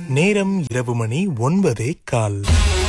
நேரம் இரவு மணி ஒன்பதே கால்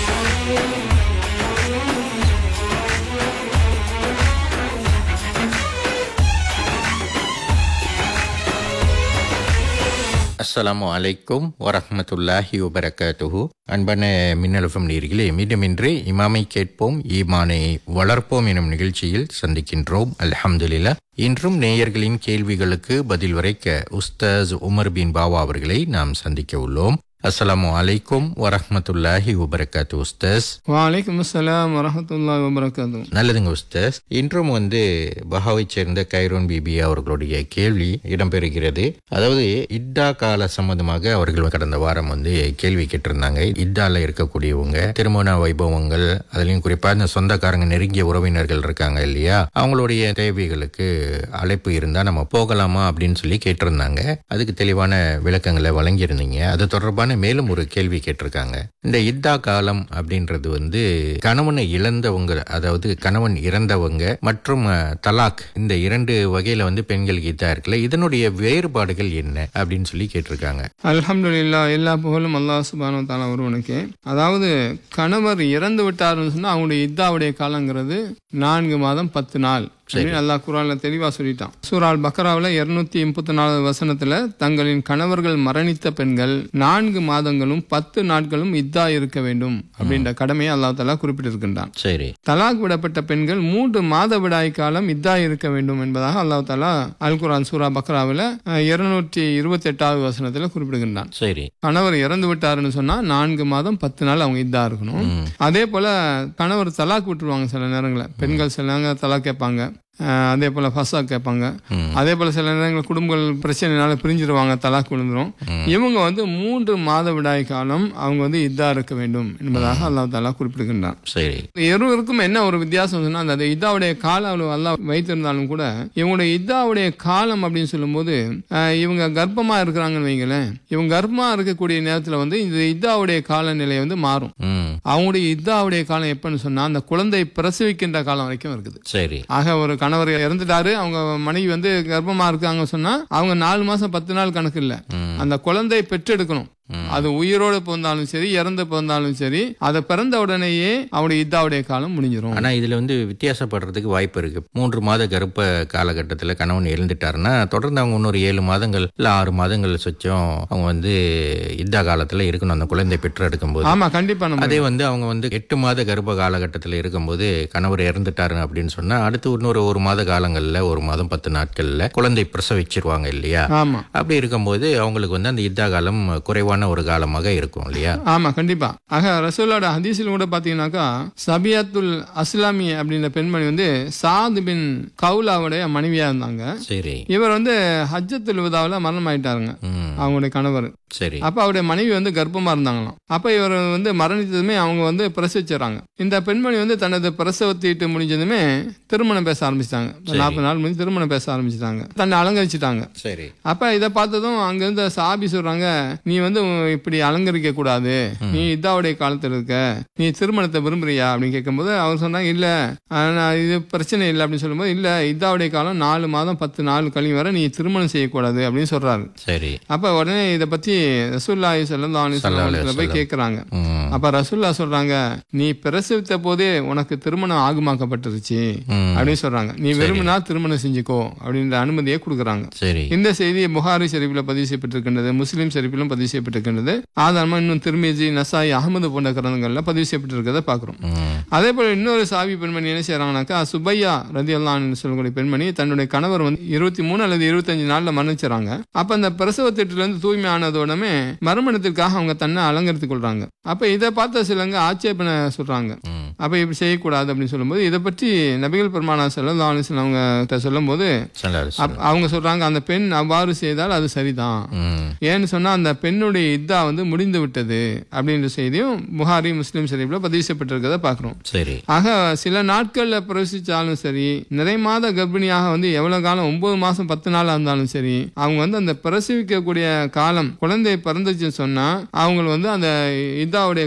அஸ்ஸலாமு அலைக்கும் வரஹ்மத்துல்லாஹி வபரகாத்துஹு அன்பான மின்னலுஃபம் நீர்களே மீண்டுமின்றி இமாமை கேட்போம் ஈமானை வளர்ப்போம் எனும் நிகழ்ச்சியில் சந்திக்கின்றோம் அல்ஹம்துலில்லா இன்றும் நேயர்களின் கேள்விகளுக்கு பதில் வரைக்க உஸ்தாஸ் உமர் பின் பாவா அவர்களை நாம் சந்திக்க உள்ளோம் அஸ்ஸலாமு அலைக்கும் வரஹ்மத்துல்லாஹி வபரகாத்து உஸ்தாஸ் வலைக்கம் அஸ்ஸலாம் வரஹமத்துல்லாஹி வபரகாத்து நல்லதுங்க உஸ்தாஸ் இன்றும் வந்து பஹாவைச் சேர்ந்த கைரோன் பிபி அவர்களுடைய கேள்வி இடம்பெறுகிறது அதாவது இட்டா கால சம்பந்தமாக அவர்கள் கடந்த வாரம் வந்து கேள்வி கேட்டிருந்தாங்க இட்டால இருக்கக்கூடியவங்க திருமண வைபவங்கள் அதுலயும் குறிப்பா இந்த சொந்தக்காரங்க நெருங்கிய உறவினர்கள் இருக்காங்க இல்லையா அவங்களுடைய தேவைகளுக்கு அழைப்பு இருந்தா நம்ம போகலாமா அப்படின்னு சொல்லி கேட்டிருந்தாங்க அதுக்கு தெளிவான விளக்கங்களை வழங்கியிருந்தீங்க அது தொடர்பான மேலும் ஒரு கேள்வி கேட்டிருக்காங்க இந்த இத்தா காலம் அப்படின்றது வந்து கணவனை இழந்தவங்க அதாவது கணவன் இறந்தவங்க மற்றும் அஹ், தலாக் இந்த இரண்டு வகையில வந்து பெண்களுக்கு இதா இருக்குல்ல இதனுடைய வேறுபாடுகள் என்ன அப்படின்னு சொல்லி கேட்டிருக்காங்க அல்ஹம்துலில்லா எல்லா புகழும் அல்லாஹ் சுபானு தாலா ஒருவனுக்கு அதாவது கணவர் இறந்து விட்டாருன்னு சொன்னா அவங்களுடைய இத்தாவுடைய காலங்கிறது நான்கு மாதம் பத்து நாள் அப்படின்னு அல்லாஹ் குரான்ல தெளிவா சொல்லிட்டான் சூரால் பக்ராவில் இருநூத்தி முப்பத்தி நாலு வசனத்துல தங்களின் கணவர்கள் மரணித்த பெண்கள் நான்கு மாதங்களும் பத்து நாட்களும் இத்தா இருக்க வேண்டும் அப்படின்ற கடமையை அல்லாஹ் தாலா குறிப்பிட்டிருக்கின்றான் சரி தலாக் விடப்பட்ட பெண்கள் மூன்று மாத விடாய் காலம் இதா இருக்க வேண்டும் என்பதாக அல்லாஹ் தாலா அல் குரான் சூரா பக்ராவில் இருநூற்றி இருபத்தி எட்டாவது வசனத்துல குறிப்பிடுகின்றான் சரி கணவர் இறந்து விட்டாருன்னு சொன்னா நான்கு மாதம் பத்து நாள் அவங்க இதா இருக்கணும் அதே போல கணவர் தலாக் விட்டுருவாங்க சில நேரங்களில் பெண்கள் சில நேரங்கள் தலாக் கேட்பாங்க அஹ் அதே போல ஃபசா கேட்பாங்க அதே போல சில நேரங்கள் குடும்பங்கள் பிரச்சனைனால பிரிஞ்சிருவாங்க தலாக் விழுந்துரும் இவங்க வந்து மூன்று மாத விடாய் காலம் அவங்க வந்து இதா இருக்க வேண்டும் என்பதாக அல்லாஹ் தாலா குறிப்பிடுகின்றான் சரி இருவருக்கும் என்ன ஒரு வித்தியாசம் சொன்னா அந்த இதாவுடைய காலம் அவ்வளவு அல்லா வைத்திருந்தாலும் கூட இவங்களுடைய இதாவுடைய காலம் அப்படின்னு சொல்லும்போது அஹ், இவங்க கர்ப்பமா இருக்கிறாங்கன்னு வைங்களேன் இவங்க கர்ப்பமா இருக்கக்கூடிய நேரத்துல வந்து இந்த இதாவுடைய காலநிலை வந்து மாறும் ம் அவங்களுடைய இதாவுடைய காலம் எப்பன்னு சொன்னா அந்த குழந்தை பிரசவிக்கின்ற காலம் வரைக்கும் இருக்குது சரி ஆக ஒரு கணவர் இறந்துட்டாரு அவங்க மனைவி வந்து கர்ப்பமா இருக்காங்க சொன்னா அவங்க நாலு மாசம் பத்து நாள் கணக்கு இல்ல அந்த குழந்தை பெற்றெடுக்கணும் அது உயிரோடு பிறந்தாலும் சரி இறந்து பிறந்தாலும் சரி அதை பிறந்த உடனேயே அவருடைய இதாவுடைய காலம் முடிஞ்சிரும் ஆனா இதுல வந்து வித்தியாசப்படுறதுக்கு வாய்ப்பு இருக்கு மூன்று மாத கர்ப்ப காலகட்டத்துல கணவன் இறந்துட்டாருன்னா தொடர்ந்து அவங்க இன்னொரு ஏழு மாதங்கள் இல்ல ஆறு மாதங்கள் சொச்சம் அவங்க வந்து இத்தா காலத்துல இருக்கணும் அந்த குழந்தை பெற்றெடுக்கும் போது ஆமா கண்டிப்பா நம்ம அதே வந்து அவங்க வந்து எட்டு மாத கர்ப்ப காலகட்டத்தில் இருக்கும்போது கணவர் இறந்துட்டாரு அப்படின்னு சொன்னா அடுத்து இன்னொரு ஒரு மாத காலங்கள்ல ஒரு மாதம் பத்து நாட்கள்ல குழந்தை பிரசவிச்சிருவாங்க இல்லையா ஆமா அப்படி இருக்கும்போது அவங்களுக்கு வந்து அந்த யுத்தா காலம் குறைவான ஒரு காலமாக இருக்கும் இல்லையா ஆமா கண்டிப்பா ஆக ரசூலோட ஹதீஸில் கூட பாத்தீங்கன்னாக்கா சபியாத்துல் அஸ்லாமி அப்படின்ற பெண்மணி வந்து சாத் பின் கவுலாவுடைய மனைவியா இருந்தாங்க சரி இவர் வந்து ஹஜ்ஜத்துல் விதாவில் மரணம் ஆயிட்டாருங்க ம் அவங்களுடைய கணவர் சரி அப்ப அவருடைய மனைவி வந்து கர்ப்பமா இருந்தாங்களாம் அப்ப இவர் வந்து மரணித்ததுமே அவங்க வந்து பிரசவிச்சிடறாங்க இந்த பெண்மணி வந்து தனது பிரசவத்தீட்டு முடிஞ்சதுமே திருமணம் பேச ஆரம்பிச்சிட்டாங்க நாற்பது நாள் முடிஞ்சு திருமணம் பேச ஆரம்பிச்சிட்டாங்க தன்னை அலங்கரிச்சிட்டாங்க சரி அப்ப இதை பார்த்ததும் அங்க இருந்த சாபி சொல்றாங்க நீ வந்து இப்படி அலங்கரிக்க கூடாது நீ இதாவுடைய காலத்துல இருக்க நீ திருமணத்தை விரும்புறியா அப்படின்னு கேட்கும்போது அவர் சொன்னாங்க இல்ல ஆஹ், நான் இது பிரச்சனை இல்லை அப்படின்னு சொல்லும்போது இல்ல இதாவுடைய காலம் நாலு மாதம் பத்து நாள் கழிவு வரை நீ திருமணம் செய்யக்கூடாது அப்படின்னு சொல்றாரு சரி அப்ப உடனே இத பத்தி ரசூல்லாஹி ஸல்லல்லாஹு அலைஹி வஸல்லம் போய் கேக்குறாங்க ம் அப்ப ரசூல்லா சொல்றாங்க நீ பிரசவித்த போதே உனக்கு திருமணம் ஆகுமாக்கப்பட்டுருச்சு ம். அப்படின்னு சொல்றாங்க நீ விரும்பினா திருமணம் செஞ்சுக்கோ அப்படின்ற அனுமதியை கொடுக்குறாங்க சரி இந்த செய்தி புகாரி ஷெரீஃபில் பதிவு செய்யப்பட்டிருக்கின்றது முஸ்லீம் ஷெரீஃபிலும் பதிவு செய்யப்பட்டிருக்கின்றது ஆதாரமா இன்னும் திருமிஜி நசாய் அகமது போன்ற கிரந்தங்கள்ல பதிவு செய்யப்பட்டிருக்கிறத பாக்குறோம் ம் அதே போல இன்னொரு சாவி பெண்மணி என்ன செய்யறாங்கனாக்கா சுபையா ரதி சொல்லக்கூடிய பெண்மணி தன்னுடைய கணவர் வந்து இருபத்தி மூணு அல்லது இருபத்தஞ்சு நாள்ல மரணிச்சாங்க அப்ப அந்த பிரசவத்திட்டுல இருந்து தூய்மை ஆனதோடமே மறுமணத்திற்காக அவங்க தன்னை அலங்கரித்துக் கொள்றாங்க அப்ப இதை பார்த்த சிலங்க ஆட்சேபனை சொல்றாங்க ம் அப்ப இப்படி செய்யக்கூடாது அப்படின்னு சொல்லும்போது இதை பற்றி நபிகள் பெருமானா செல்லல்லா அலிஸ்லாம் அவங்க கிட்ட சொல்லும்போது சரி அப்- அவங்க சொல்றாங்க அந்த பெண் அவ்வாறு செய்தால் அது சரிதான் ம் ஏன்னு சொன்னா அந்த பெண்ணுடைய இதா வந்து முடிந்து விட்டது அப்படின்ற செய்தியும் புகாரி முஸ்லீம் ஷரீஃப்ல பதிவு செய்யப்பட்டிருக்கிறத பாக்குறோம் சரி ஆக சில நாட்கள்ல பிரவசிச்சாலும் சரி நிறை மாத கர்ப்பிணியாக வந்து எவ்வளவு காலம் ஒன்பது மாசம் பத்து நாள் இருந்தாலும் சரி அவங்க வந்து அந்த பிரசவிக்கக்கூடிய காலம் குழந்தை பிறந்துச்சுன்னு சொன்னா அவங்க வந்து அந்த இதாவுடைய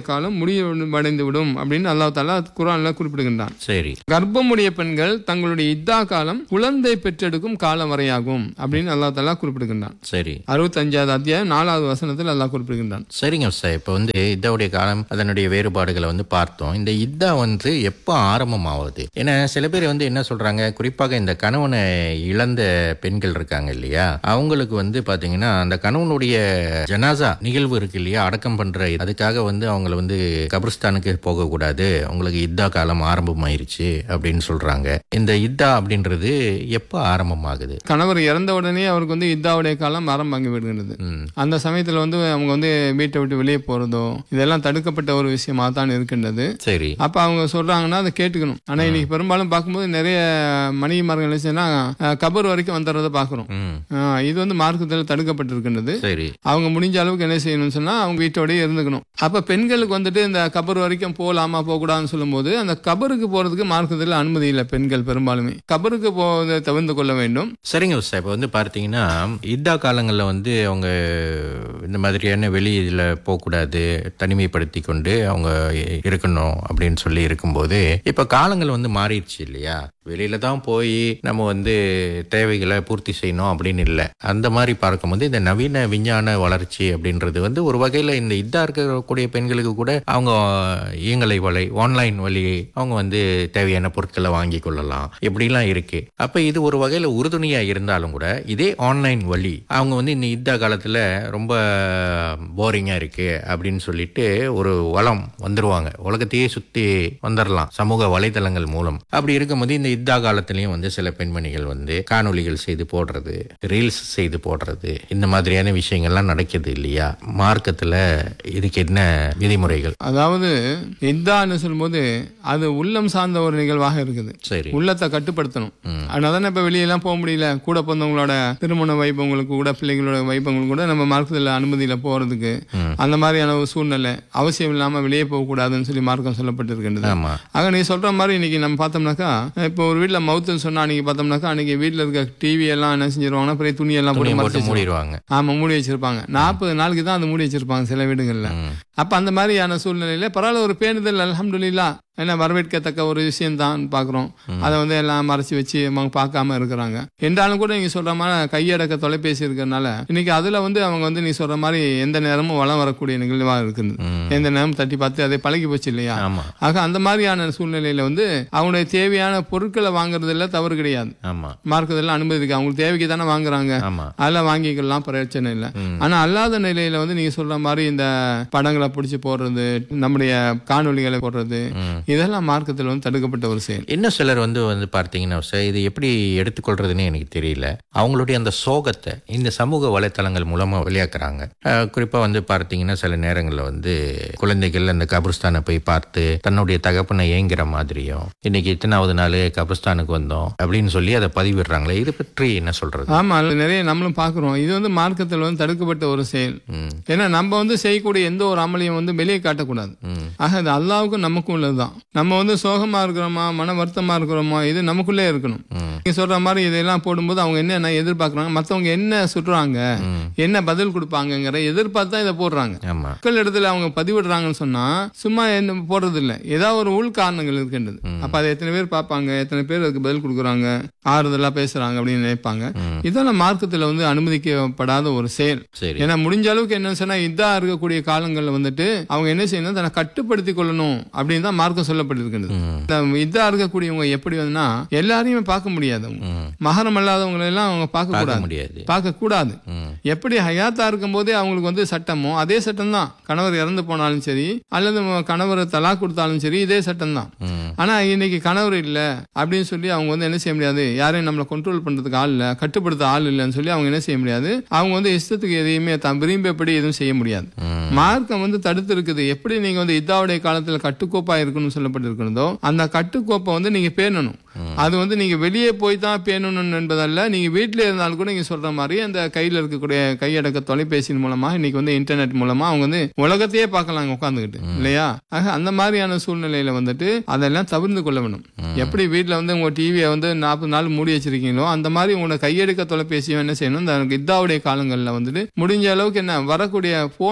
காலம் முடிவடைந்து விடும் அப்படின்னு அல்லாஹ் தாலா குரான்ல குறிப்பிடுகின்றான் சரி கர்ப்பமுடைய பெண்கள் தங்களுடைய இத்தா காலம் குழந்தை பெற்றெடுக்கும் காலம் வரையாகும் அப்படின்னு அல்லாஹ் தாலா குறிப்பிடுகின்றான் சரி அறுபத்தஞ்சாவது அத்தியாயம் நாலாவது வசனத்தில் அல்லாஹ் குறிப்பிடுகின்றான் சரிங்க சார் இப்போ வந்து இதாவுடைய காலம் அதனுடைய வேறுபாடுகளை வந்து பார்த்தோம் இந்த இதா வந்து எப்போ ஆரம்பமாகுது ஏன்னா சில பேர் வந்து என்ன சொல்றாங்க குறிப்பாக இந்த கணவனை இழந்த பெண்கள் இருக்காங்க இல்லையா அவங்களுக்கு வந்து பாத்தீங்கன்னா அந்த கணவனுடைய ஜனாசா நிகழ்வு இருக்கு இல்லையா அடக்கம் பண்ற அதுக்காக வந்து அவங்கள வந்து கபிரிஸ்தானுக்கு போகக்கூடாது அவங்களுக்கு இத்தா காலம் ஆரம்பமாயிருச்சு அப்படின்னு சொல்றாங்க இந்த இத்தா அப்படின்றது எப்போ ஆரம்பமாகுது கணவர் இறந்த உடனே அவருக்கு வந்து இத்தாவுடைய காலம் ஆரம்பமாகி விடுகிறது ம் அந்த சமயத்தில் வந்து அவங்க வந்து வீட்டை விட்டு வெளியே போறதோ இதெல்லாம் தடுக்கப்பட்ட ஒரு விஷயமா தான் இருக்கின்றது சரி அப்ப அவங்க சொல்றாங்கன்னா அதை கேட்டுக்கணும் ஆனா இன்னைக்கு பெரும்பாலும் பார்க்கும்போது நிறைய மணிமார்கள் நினைச்சுன்னா கபர் வரைக்கும் வந்துடுறத பாக்குறோம் ம் ஆஹ் இது வந்து மார்க்கத்தில் தடுக்கப்பட்டிருக்கின்றது சரி அவங்க முடிஞ்ச அளவுக்கு என்ன செய்யணும்னு சொன்னா அவங்க வீட்டோடய இருந்துக்கணும் அப்ப பெண்களுக்கு வந்துட்டு இந்த கபர் வரைக்கும் போகலாமா போகக்கூடாதுன்னு சொல்லும்போது அந்த கபருக்கு போறதுக்கு மார்க்கத்தில் அனுமதி இல்லை பெண்கள் பெரும்பாலுமே கபருக்கு போவதை தவிர்த்து கொள்ள வேண்டும் சரிங்க சார் இப்போ வந்து பார்த்தீங்கன்னா இத்தா காலங்களில் வந்து அவங்க இந்த மாதிரியான வெளி இதில் போகக்கூடாது தனிமைப்படுத்தி கொண்டு அவங்க இருக்கணும் அப்படின்னு சொல்லி இருக்கும்போது இப்போ காலங்கள் வந்து மாறிடுச்சு இல்லையா வெளியில தான் போய் நம்ம வந்து தேவைகளை பூர்த்தி செய்யணும் அப்படின்னு இல்லை அந்த மாதிரி பார்க்கும்போது இந்த நவீன விஞ்ஞான வளர்ச்சி அப்படின்றது வந்து ஒரு வகையில் இந்த இதா இருக்கக்கூடிய பெண்களுக்கு கூட அவங்க இயங்கலை வலை ஆன்லைன் வழி அவங்க வந்து தேவையான பொருட்களை வாங்கி கொள்ளலாம் இப்படிலாம் இருக்கு அப்ப இது ஒரு வகையில உறுதுணையா இருந்தாலும் கூட இதே ஆன்லைன் வழி அவங்க வந்து இந்த யுத்த காலத்துல ரொம்ப போரிங்கா இருக்கு அப்படின்னு சொல்லிட்டு ஒரு வளம் வந்துருவாங்க உலகத்தையே சுத்தி வந்துடலாம் சமூக வலைதளங்கள் மூலம் அப்படி இருக்கும்போது இந்த யுத்த காலத்திலயும் வந்து சில பெண்மணிகள் வந்து காணொளிகள் செய்து போடுறது ரீல்ஸ் செய்து போடுறது இந்த மாதிரியான விஷயங்கள்லாம் நடக்குது இல்லையா மார்க்கத்துல இதுக்கு என்ன விதிமுறைகள் அதாவது இத்தான்னு சொல்லும்போது அது உள்ளம் சார்ந்த ஒரு நிகழ்வாக இருக்குது சரி உள்ளத்தை கட்டுப்படுத்தணும் ம். அதனால தானே இப்ப வெளியெல்லாம் போக முடியல கூட பிறந்தவங்களோட திருமண வைபவங்களுக்கு கூட பிள்ளைகளோட வைபவங்களுக்கு கூட நம்ம மார்க்கத்தில் அனுமதியில போறதுக்கு ம். அந்த மாதிரியான ஒரு சூழ்நிலை அவசியம் இல்லாம வெளியே போக கூடாதுன்னு சொல்லி மார்க்கம் சொல்லப்பட்டிருக்கின்றது ஆமா ஆக நீ சொல்ற மாதிரி இன்னைக்கு நம்ம பார்த்தோம்னாக்கா இப்போ ஒரு வீட்ல மவுத்துன்னு சொன்னா அன்னைக்கு பார்த்தோம்னாக்கா அன்னைக்கு வீட்ல இருக்க டிவி எல்லாம் என்ன செஞ்சிருவாங்கன்னா பெரிய துணி எல்லாம் போட்டு துணியை மறைச்சு போட்டு வச்சிருவாங்க. மூடிடுவாங்க ஆமா மூடி வச்சிருப்பாங்க நாற்பது நாளுக்கு தான் அது மூடி வச்சிருப்பாங்க சில வீடுகள்ல ம். அப்ப அந்த மாதிரியான சூழ்நிலையில பரவாயில்ல ஒரு பேணுதல் அல்ஹம்துலில்லா என்ன வரவேற்கத்தக்க ஒரு விஷயம் தான் பாக்குறோம் அதை வந்து எல்லாம் மறைச்சு வச்சு அவங்க பார்க்காம இருக்கிறாங்க என்றாலும் கூட நீங்க சொல்ற மாதிரி கையடக்க தொலைபேசி இருக்கிறதுனால இன்னைக்கு அதுல வந்து அவங்க வந்து நீ சொல்ற மாதிரி எந்த நேரமும் வளம் வரக்கூடிய நிகழ்வா இருக்குது ம். எந்த நேரம் தட்டி பார்த்து அதை பழகி போச்சு இல்லையா ஆமா ஆக அந்த மாதிரியான சூழ்நிலையில வந்து அவங்களுடைய தேவையான பொருட்களை வாங்குறதுல தவறு கிடையாது ஆமா மார்க்கத்தில் அனுமதி இருக்கு அவங்களுக்கு தேவைக்கு தானே வாங்குறாங்க ஆமா அதெல்லாம் வாங்கிக்கலாம் பிரச்சனை இல்லை ம். ஆனா அல்லாத நிலையில வந்து நீங்க சொல்ற மாதிரி இந்த படங்களை பிடிச்சி போடுறது நம்முடைய காணொளிகளை போடுறது ம். இதெல்லாம் மார்க்கத்தில் வந்து தடுக்கப்பட்ட ஒரு செயல் இன்னும் சிலர் வந்து வந்து பார்த்தீங்கன்னா சார் இது எப்படி எடுத்துக்கொள்றதுன்னு எனக்கு தெரியல அவங்களுடைய அந்த சோகத்தை இந்த சமூக வலைத்தளங்கள் மூலமா வெளியாக்குறாங்க அஹ், குறிப்பா வந்து பார்த்தீங்கன்னா சில நேரங்களில் வந்து குழந்தைகள் அந்த கபிரிஸ்தானை போய் பார்த்து தன்னுடைய தகப்பனை ஏங்குற மாதிரியும் இன்னைக்கு இத்தனாவது நாள் கபிரிஸ்தானுக்கு வந்தோம் அப்படின்னு சொல்லி அதை பதிவிடுறாங்களே இது பற்றி என்ன சொல்றது ஆமா அதுல நிறைய நம்மளும் பாக்குறோம் இது வந்து மார்க்கத்தில் வந்து தடுக்கப்பட்ட ஒரு செயல் ம் ஏன்னா நம்ம வந்து செய்யக்கூடிய எந்த ஒரு அமலையும் வந்து வெளியே காட்டக்கூடாது ம் ஆக இது அல்லாவுக்கும் நமக்கும் உள்ளதுதான் நம்ம வந்து சோகமா இருக்கிறோமா மன வருத்தமா இருக்கிறோமா இது நமக்குள்ளே இருக்கணும் ம் நீங்க சொல்ற மாதிரி இதெல்லாம் போடும்போது அவங்க என்ன எதிர்பார்க்கறாங்க மத்தவங்க என்ன சுட்டுறாங்க ம். என்ன பதில் கொடுப்பாங்கங்கிற எதிர்பார்த்து தான் இதை போடுறாங்க ஆமா மக்கள் இடத்துல அவங்க பதிவிடுறாங்கன்னு சொன்னா சும்மா என்ன போடுறது இல்ல ஏதாவது ஒரு உள் காரணங்கள் இருக்கின்றது அப்ப அதை எத்தனை பேர் பார்ப்பாங்க எத்தனை பேர் அதுக்கு பதில் கொடுக்குறாங்க ஆறுதலா பேசுறாங்க அப்படின்னு நினைப்பாங்க ம். இதெல்லாம் மார்க்கத்துல வந்து அனுமதிக்கப்படாத ஒரு செயல் சரி ஏன்னா முடிஞ்ச அளவுக்கு என்ன சொன்னா இதா இருக்கக்கூடிய காலங்கள்ல வந்துட்டு அவங்க என்ன செய்யணும் தன்னை கட்டுப்படுத்தி கொள்ளணும் அப்படின்னு தான் மார்க்கம் சொல்லப்பட்டிருக்கின்றது ம் இந்த இதா இருக்கக்கூடியவங்க எப்படி வந்துன்னா எல்லாரையுமே பார்க்க முடியாது அவங்க ம் மகரம் அல்லாதவங்களை எல்லாம் அவங்க பார்க்க பார்க்க கூடாது முடியாது பார்க்க கூடாது ம் எப்படி ஹயாத்தா இருக்கும்போதே அவங்களுக்கு வந்து சட்டமோ அதே சட்டம் தான் கணவர் இறந்து போனாலும் சரி அல்லது ம- கணவர் தலா கொடுத்தாலும் சரி இதே சட்டம் தான் ம் ஆனா இன்னைக்கு கணவர் இல்ல அப்படின்னு சொல்லி அவங்க வந்து என்ன செய்ய முடியாது யாரையும் நம்மளை கண்ட்ரோல் பண்றதுக்கு ஆள் இல்ல கட்டுப்படுத்த ஆள் இல்லைன்னு சொல்லி அவங்க என்ன செய்ய முடியாது அவங்க வந்து இஷ்டத்துக்கு எதையுமே தான் விரும்பியபடி எதுவும் செய்ய முடியாது ம் மார்க்கம் வந்து தடுத்து இருக்குது எப்படி நீங்க வந்து இதாவுடைய காலத்துல கட்டுக்கோப்பா இருக்கணும்னு சொல்லப்பட்டிருக்கிறதோ அந்த கட்டுக்கோப்பை வந்து நீங்க பேணணும் அது வந்து நீங்க வெளியே போய் தான் பேணணும் என்பதல்ல நீங்க வீட்டிலே இருந்தாலும் கூட நீங்க சொல்ற மாதிரி அந்த கையில இருக்கக்கூடிய கையடக்க தொலைபேசியின் மூலமா இன்னைக்கு வந்து இன்டர்நெட் மூலமா அவங்க வந்து உலகத்தையே பார்க்கலாம் உட்காந்துக்கிட்டு இல்லையா ஆக அந்த மாதிரியான சூழ்நிலையில வந்துட்டு அதெல்லாம் தவிர்த்து கொள்ள வேணும் எப்படி வீட்டுல வந்து உங்க டிவியை வந்து நாற்பது நாள் மூடி வச்சிருக்கீங்களோ அந்த மாதிரி உங்களோட கையெடுக்க தொலைபேசியும் என்ன செய்யணும் இந்த இதாவுடைய காலங்கள்ல வந்துட்டு முடிஞ்ச அளவுக்கு என்ன வரக்கூடிய போனை வந்து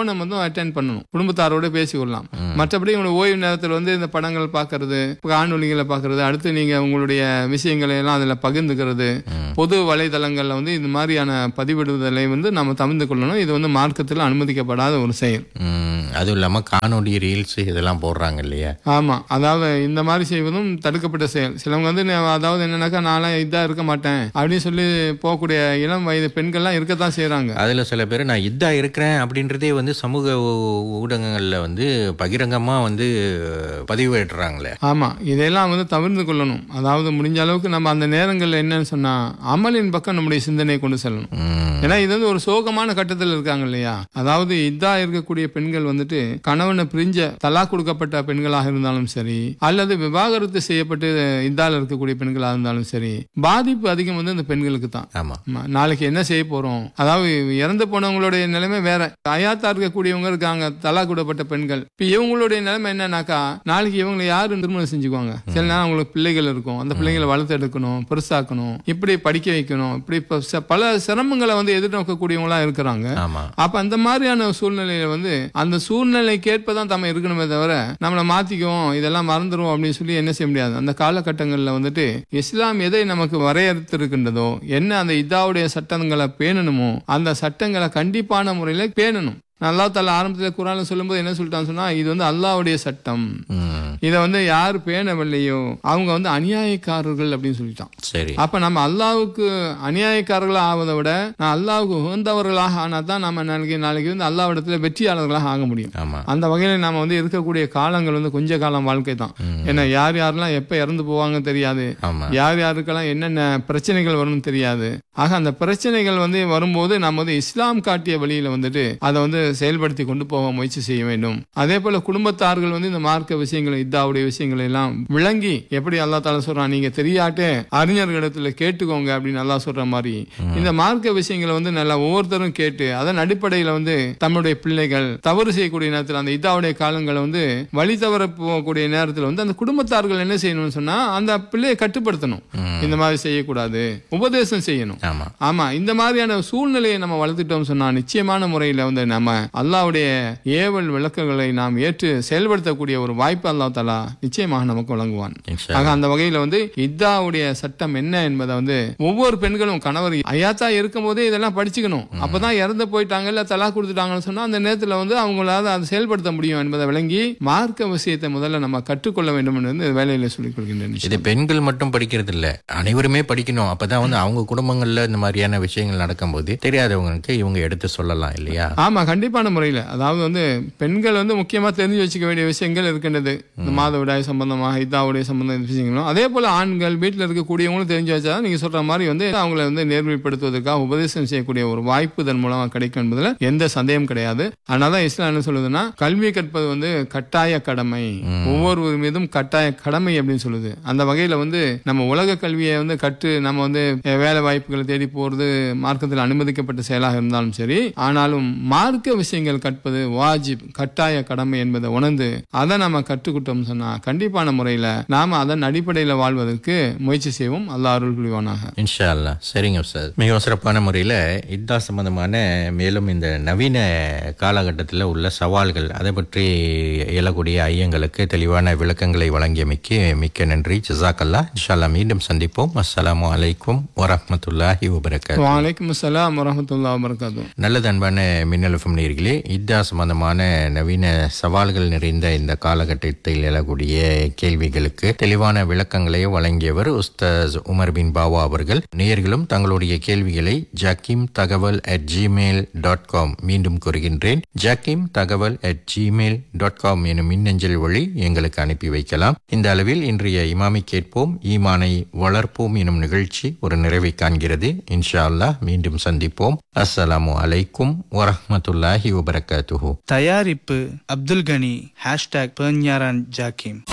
அட்டென்ட் பண்ணணும் குடும்பத்தாரோட பேசி கொள்ளலாம் மற்றபடி உங்களோட ஓய்வு நேரத்தில் வந்து இந்த படங்கள் பார்க்கறது காணொலிகளை பார்க்கறது அடுத்து நீங்க உங்களுடைய விஷயங்களை எல்லாம் அதுல பகிர்ந்துக்கிறது பொது வலைதளங்கள்ல வந்து இந்த மாதிரியான பதிவிடுதலை வந்து நம்ம தவிர்த்து கொள்ளணும் இது வந்து மார்க்கத்தில் அனுமதிக்கப்படாத ஒரு செயல் ம், அதுவும் இல்லாம காணொளி ரீல்ஸ் இதெல்லாம் போடுறாங்க இல்லையா ஆமா அதாவது இந்த மாதிரி செய்வதும் தடுக்கப்பட்ட செயல் சிலவங்க வந்து நே- அதாவது என்னன்னாக்கா நான்லாம் இதா இருக்க மாட்டேன் அப்படின்னு சொல்லி போகக்கூடிய இளம் வயது பெண்கள்லாம் இருக்கத்தான் செய்றாங்க அதுல சில பேர் நான் இதா இருக்கிறேன் அப்படின்றதே வந்து சமூக ஊ- ஊடகங்கள்ல வந்து பகிரங்கமா வந்து பதிவேற்றுறாங்களே ஆமா இதெல்லாம் வந்து தவிர்த்து கொள்ளணும் அதாவது முடிஞ்ச அளவுக்கு நம்ம அந்த நேரங்கள்ல என்னன்னு சொன்னா அமலின் பக்கம் நம்முடைய சிந்தனையை கொண்டு செல்லணும் ம், ஏன்னா இது வந்து ஒரு சோகமான கட்டத்தில் இருக்காங்க இல்லையா அதாவது இதா இருக்கக்கூடிய பெண்கள் வந்துட்டு கணவனை பிரிஞ்ச தலா கொடுக்கப்பட்ட பெண்களாக இருந்தாலும் சரி அல்லது விவாகரத்து செய்யப்பட்டு இதால இருக்கக்கூடிய பெண்களாக இருந்தாலும் சரி பாதிப்பு அதிகம் வந்து இந்த பெண்களுக்கு தான் ஆமா ஆமா, நாளைக்கு என்ன செய்ய போறோம் அதாவது இறந்து போனவங்களுடைய நிலைமை வேற அயாத்தா இருக்கக்கூடியவங்க இருக்காங்க தலா கூடப்பட்ட பெண்கள் இப்ப இவங்களுடைய நிலைமை என்னன்னாக்கா நாளைக்கு இவங்களை யாரு திருமணம் செஞ்சுக்குவாங்க சில நேரம் அவங்களுக்கு பிள்ளைகள் இருக்கும் அந்த பிள்ளைகளை வளர்த்து எடுக்கணும் பெருசாக்கணும் இப்படி படிக்க வைக்கணும் இப்படி இப்ப ச- பல சிரமங்களை வந்து எதிர்நோக்கக்கூடியவங்களா இருக்கிறாங்க ஆமா அப்ப அந்த மாதிரியான சூழ்நிலையில வந்து அந்த சூழ்நிலைக்கு ஏற்பதான் நம்ம இருக்கணுமே தவிர நம்மளை மாத்திக்குவோம் இதெல்லாம் மறந்துடுவோம் அப்படின்னு சொல்லி என்ன செய்ய முடியாது அந்த காலகட்டங்கள்ல வந்துட்டு இஸ்லாம் எதை நமக்கு வரையறுத்து இருக்கின்றதோ என்ன அந்த இதாவுடைய சட்டங்களை பேணணுமோ அந்த சட்டங்களை கண்டிப்பான முறையில பேணணும் அல்லாஹ் தாலா ஆரம்பத்தில் குரான்ல சொல்லும்போது என்ன சொல்லிட்டான்னு சொன்னா இது வந்து அல்லாஹ்வுடைய சட்டம் ம், இதை வந்து யார் பேணவில்லையோ அவங்க வந்து அநியாயக்காரர்கள் அப்படின்னு சொல்லிட்டான் சரி அப்ப நம்ம அல்லாவுக்கு அநியாயக்காரர்களா ஆவதை விட நான் அல்லாவுக்கு உகந்தவர்களாக ஆனா தான் நம்ம நாளைக்கு நாளைக்கு வந்து அல்லாவிடத்துல வெற்றியாளர்களாக ஆக முடியும் ஆமா அந்த வகையில நாம வந்து இருக்கக்கூடிய காலங்கள் வந்து கொஞ்ச காலம் வாழ்க்கை தான் ஏன்னா யார் யாரெல்லாம் எப்ப இறந்து போவாங்க தெரியாது ஆமா யார் யாருக்கெல்லாம் என்னென்ன பிரச்சனைகள் வரும்னு தெரியாது ஆக அந்த பிரச்சனைகள் வந்து வரும்போது நம்ம வந்து இஸ்லாம் காட்டிய வழியில வந்துட்டு அதை வந்து செயல்படுத்தி கொண்டு போக முயற்சி செய்ய வேண்டும் அதே போல குடும்பத்தார்கள் வந்து இந்த மார்க்க விஷயங்களை இத்தாவுடைய விஷயங்களை எல்லாம் விளங்கி எப்படி அல்லா தாலா சொல்றான் நீங்க தெரியாட்டே அறிஞர்களிடத்துல கேட்டுக்கோங்க அப்படின்னு நல்லா சொல்ற மாதிரி இந்த மார்க்க விஷயங்களை வந்து நல்லா ஒவ்வொருத்தரும் கேட்டு அதன் அடிப்படையில வந்து தம்முடைய பிள்ளைகள் தவறு செய்யக்கூடிய நேரத்தில் அந்த இதாவுடைய காலங்களை வந்து வழி தவற போகக்கூடிய நேரத்தில் வந்து அந்த குடும்பத்தார்கள் என்ன செய்யணும்னு சொன்னா அந்த பிள்ளையை கட்டுப்படுத்தணும் இந்த மாதிரி செய்யக்கூடாது உபதேசம் செய்யணும் ஆமா ஆமா இந்த மாதிரியான சூழ்நிலையை நம்ம வளர்த்துட்டோம் சொன்னா நிச்சயமான முறையில வந்து நம்ம அல்லாவுடைய ஏவல் விளக்குகளை நாம் ஏற்று செயல்படுத்தக்கூடிய ஒரு வாய்ப்பு அல்லாஹ் தலா நிச்சயமாக நமக்கு வழங்குவான் இன்ஷா ஆக அந்த வகையில வந்து இத்தாவுடைய சட்டம் என்ன என்பதை வந்து ஒவ்வொரு பெண்களும் கணவர் ஐயாத்தா இருக்கும் போதே இதெல்லாம் படிச்சுக்கணும் அப்பதான் இறந்து போயிட்டாங்க இல்ல தலா கொடுத்துட்டாங்கன்னு சொன்னா அந்த நேரத்துல வந்து அவங்களால அதை செயல்படுத்த முடியும் என்பதை விளங்கி மார்க்க விஷயத்தை முதல்ல நம்ம கற்றுக்கொள்ள வேண்டும் என்று வந்து வேலையில சொல்லிக் கொடுக்கின்றேன் இது பெண்கள் மட்டும் படிக்கிறது இல்ல அனைவருமே படிக்கணும் அப்பதான் வந்து அவங்க குடும்பங்கள்ல இந்த மாதிரியான விஷயங்கள் நடக்கும்போது தெரியாதவங்களுக்கு இவங்க எடுத்து சொல்லலாம் இல்லையா ஆமா கண்டிப்பான முறையில் அதாவது வந்து பெண்கள் வந்து முக்கியமா தெரிஞ்சு வச்சுக்க வேண்டிய விஷயங்கள் இருக்கின்றது இந்த மாதவிடாய் சம்பந்தமாக இதாவுடைய சம்பந்தம் விஷயங்களும் அதே போல ஆண்கள் வீட்டில் இருக்கக்கூடியவங்களும் தெரிஞ்சு வச்சா நீங்க சொல்ற மாதிரி வந்து அவங்களை வந்து நேர்மைப்படுத்துவதற்காக உபதேசம் செய்யக்கூடிய ஒரு வாய்ப்பு இதன் மூலமா கிடைக்கும் என்பதுல எந்த சந்தேகம் கிடையாது அதனால இஸ்லாம் என்ன சொல்லுதுன்னா கல்வி கற்பது வந்து கட்டாய கடமை ஒவ்வொருவர் மீதும் கட்டாய கடமை அப்படின்னு சொல்லுது அந்த வகையில வந்து நம்ம உலக கல்வியை வந்து கற்று நம்ம வந்து அஹ், வேலை வாய்ப்புகளை தேடி போறது மார்க்கத்தில் அனுமதிக்கப்பட்ட செயலாக இருந்தாலும் சரி ஆனாலும் மார்க்க விஷயங்கள் கற்பது வாஜிப் கட்டாய கடமை என்பதை உணர்ந்து அதை நம்ம கற்றுக்கிட்டோம் சொன்னா கண்டிப்பான முறையில நாம அதன் அடிப்படையில வாழ்வதற்கு முயற்சி செய்வோம் அல்லாஹ் அருள் புரிவானாக இன்ஷா அல்லா சரிங்க சார் மிகவும் சிறப்பான முறையில் இதா சம்பந்தமான மேலும் இந்த நவீன காலகட்டத்தில் உள்ள சவால்கள் அதை பற்றி எழக்கூடிய ஐயங்களுக்கு தெளிவான விளக்கங்களை வழங்கியமைக்கு மிக்க நன்றி ஜசாக்கல்லா இன்ஷா அல்லாஹ் மீண்டும் சந்திப்போம் அஸ்ஸலாமு அலைக்கும் வரஹ்மத்துல்லாஹி வபரகாத் வலைக்கம் அஸ்ஸலாம் வரமத்துல்லா வரகாத்தும் நல்லது அன்பான மின்னலுஃபம் நேர்களே இதா சம்பந்தமான நவீன சவால்கள் நிறைந்த இந்த காலகட்டத்தில் எழக்கூடிய கேள்விகளுக்கு தெளிவான விளக்கங்களை வழங்கியவர் உஸ்தாஸ் உமர் பின் பாவா அவர்கள் நேயர்களும் தங்களுடைய கேள்விகளை ஜாக்கிம் தகவல் அட் ஜிமெயில் டாட் காம் மீண்டும் கூறுகின்றேன் ஜாக்கிம் தகவல் அட் ஜிமெயில் டாட் காம் எனும் மின்னஞ்சல் வழி எங்களுக்கு அனுப்பி வைக்கலாம் இந்த அளவில் இன்றைய இமாமை கேட்போம் ஈமானை வளர்ப்போம் எனும் நிகழ்ச்சி ஒரு நிறைவை காண்கிறது இன்ஷா அல்லாஹ் மீண்டும் சந்திப்போம் அஸ்ஸலாமு அலைக்கும் வரஹ்மத்துல்லாஹி வபரகாத்துஹு தயாரிப்பு அப்துல் கனி ஹேஷ்டாக் பேஞ்ஞாரான் ஜாக்கிம்